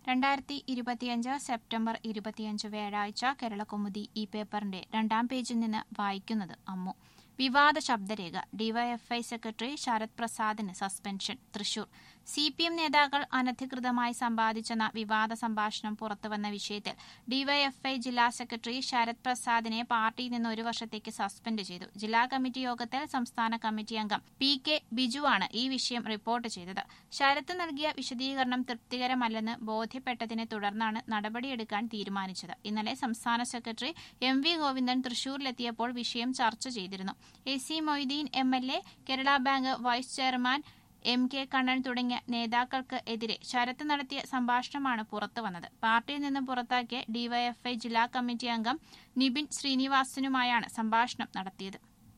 രണ്ടായിരത്തി ഇരുപത്തിയഞ്ച് സെപ്റ്റംബർ ഇരുപത്തിയഞ്ച് വ്യാഴാഴ്ച കേരളകൗമുദി ഈ പേപ്പറിന്റെ രണ്ടാം പേജിൽ നിന്ന് വായിക്കുന്നത് അമ്മു വിവാദ ശബ്ദരേഖ ഡിവൈഎഫ്ഐ സെക്രട്ടറി ശരത് പ്രസാദിന് suspension Thrissur C P M നേതാക്കൾ അനധികൃതമായി സമ്പാദിച്ചെന്ന വിവാദ സംഭാഷണം പുറത്തുവന്ന വിഷയത്തിൽ ഡിവൈഎഫ്ഐ ജില്ലാ സെക്രട്ടറി ശരത് പ്രസാദിനെ പാർട്ടിയിൽ നിന്ന് ഒരു വർഷത്തേക്ക് സസ്പെൻഡ് ചെയ്തു ജില്ലാ കമ്മിറ്റി യോഗത്തിൽ സംസ്ഥാന കമ്മിറ്റി അംഗം പി കെ ബിജുവാണ് ഈ വിഷയം റിപ്പോർട്ട് ചെയ്തത് ശരത്ത് നൽകിയ വിശദീകരണം തൃപ്തികരമല്ലെന്ന് ബോധ്യപ്പെട്ടതിനെ തുടർന്നാണ് നടപടിയെടുക്കാൻ തീരുമാനിച്ചത് ഇന്നലെ സംസ്ഥാന സെക്രട്ടറി എം വി ഗോവിന്ദൻ തൃശൂരിലെത്തിയപ്പോൾ വിഷയം ചർച്ച ചെയ്തിരുന്നു A C Moideen M L A Kerala bank vice chairman M K Kannan തുടങ്ങിയ നേതാക്കൾക്ക് എതിരെ ശരത്ത് നടത്തിയ സംഭാഷണമാണ് പുറത്തുവന്നത് പാർട്ടിയിൽ നിന്ന് പുറത്താക്കിയ ഡിവൈഎഫ്ഐ ജില്ലാ കമ്മിറ്റി അംഗം നിബിൻ ശ്രീനിവാസനുമായാണ് സംഭാഷണം നടത്തിയത്